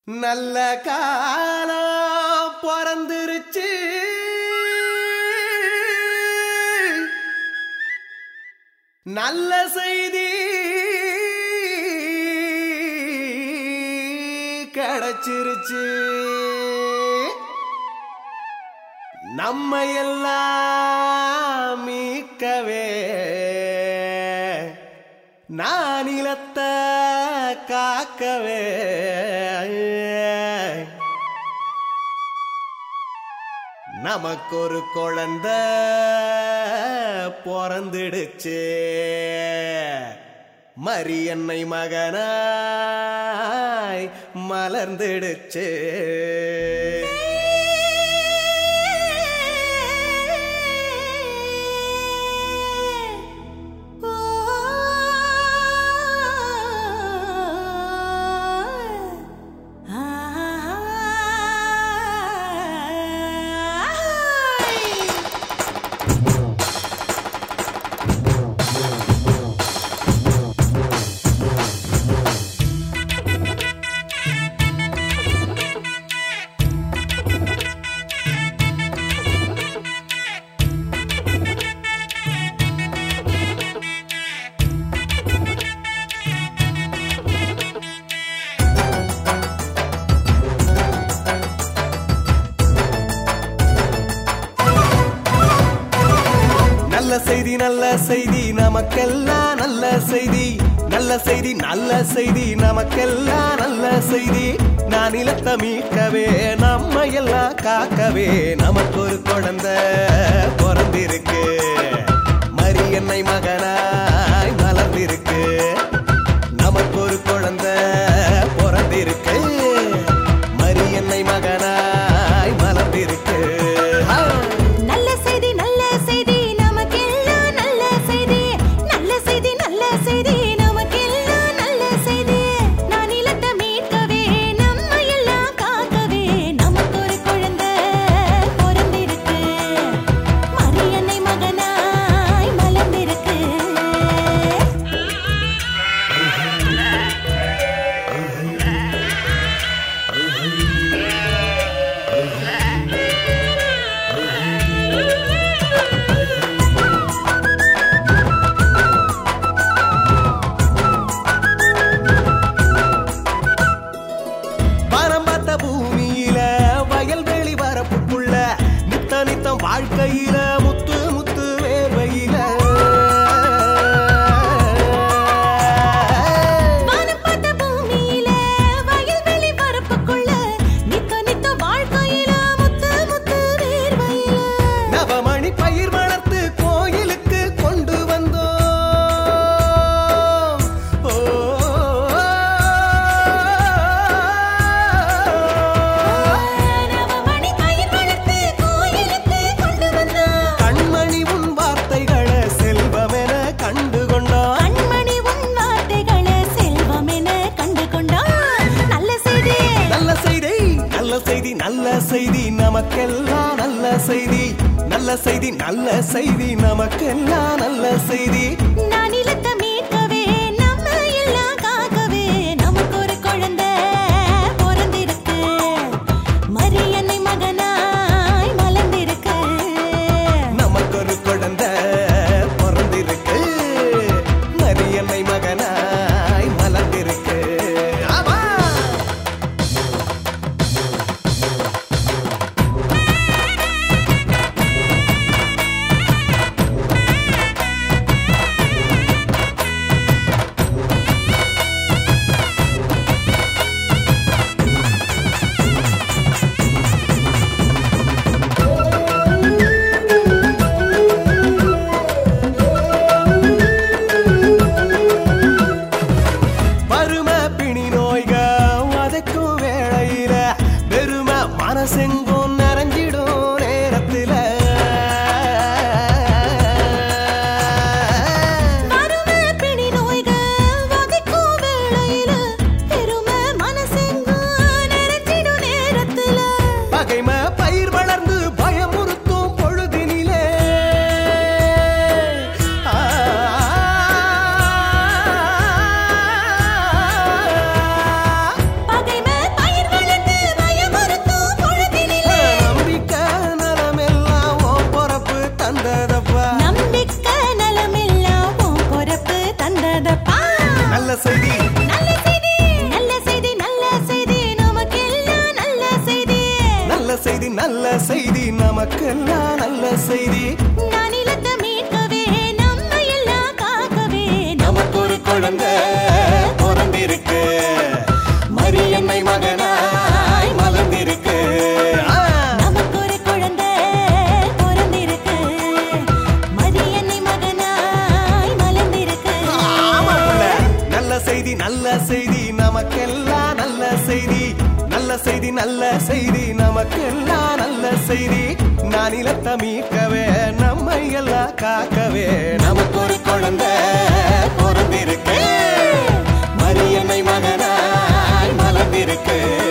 நல்ல காலம் பிறந்துருச்சு நல்ல செய்தி கிடைச்சிருச்சு நம்ம எல்லாம் மீட்கவே நானிலத்தை காக்கவே நமக்கு ஒரு குழந்தை பிறந்துடுச்சு மரியன்னை மகனாய் மலர்ந்துடுச்சு நல்ல செய்தி நல்ல செய்தி நமக்கெல்லாம் நல்ல செய்தி நல்ல செய்தி நல்ல செய்தி நமக்கெல்லாம் நல்ல செய்தி நான் நிலத்தை மீட்கவே நம்ம எல்லாம் காக்கவே நமக்கு ஒரு குழந்தை பிறந்திருக்கு மரியன்னை மகனாய் மலர்ந்திருக்கு நமக்கு ஒரு குழந்தை பிறந்திருக்கு மரியன்னை மகனாய் மலர்ந்திருக்கு ஆ! நல்ல செய்தி நல்ல செய்தி நமக்கெல்லாம் நல்ல செய்தி நல்ல செய்தி நல்ல செய்தி நமக்கெல்லாம் நல்ல செய்தி நான் நிலத்தை மீட்கவே நம்ம எல்லாம் காக்கவே நமக்கு ஒரு குழந்தை பிறந்திருக்கு மரியன்னை மகனாய் மலர்ந்திருக்கு வானம் பார்த்த பூமியில வயல்வெளி வரப்புக்குள்ள நித்த நித்தம் வாழ்க்கையில முத்து முத்து வேர்வையில வானம் பார்த்த பூமியில வயல்வெளி பரப்புக்குள்ள நித்த நித்த வாழ்க்கையில முத்து முத்து வேர்வையில நவமணி பயிர் வளர்த்து கோயிலுக்கு கொண்டு வந்தோம் ஓ, நவமணி பயிர் வளர்த்து கோயிலுக்கு கொண்டு வந்தோம் கண்மணி உன் வார்த்தைகளை செல்வமென கண்டு கொண்டோம் கண்மணி உன் வார்த்தைகளை செல்வம் என கண்டு கொண்டான் நல்ல செய்தி நல்ல செய்தி நல்ல செய்தி நல்ல செய்தி நமக்கெல்லாம் நல்ல செய்தி நல்ல செய்தி நல்ல செய்தி நமக்கெல்லாம் நல்ல செய்தி நான் நிலத்தை மீட்கவே நம்ம எல்லாம் காக்கவே நமக்கு ஒரு குழந்தை பிறந்திருக்கு மரியன்னை மகனாய் மலர்ந்திருக்கு நமக்கு ஒரு குழந்தை பிறந்திருக்கு மரியன்னை மகனாய் மலர்ந்திருக்கு ஆமா ஆ நல்ல செய்தி நமக்கெல்லாம் நல்ல செய்தி நானிலத்தை மீட்கவே நம்ம எல்லாம் காக்கவே நமக்கு ஒரு குழந்தை பிறந்திருக்கு மரியன்னை மகனாய் மலர்ந்திருக்கு ஆ! நமக்கு ஒரு குழந்தை பிறந்திருக்கு மரியன்னை மகனாய் மலர்ந்திருக்கு ஆமா புள்ள. நல்ல செய்தி நல்ல செய்தி நமக்கெல்லாம் நல்ல செய்தி நல்ல செய்தி நல்ல செய்தி நமக்கெல்லாம் நல்ல செய்தி நானிலத்தை மீட்கவே நம்மை எல்லாம் காக்கவே நமக்கு ஒரு குழந்தை பிறந்திருக்கு மரியன்னை மகனாய் மலர்ந்திருக்கு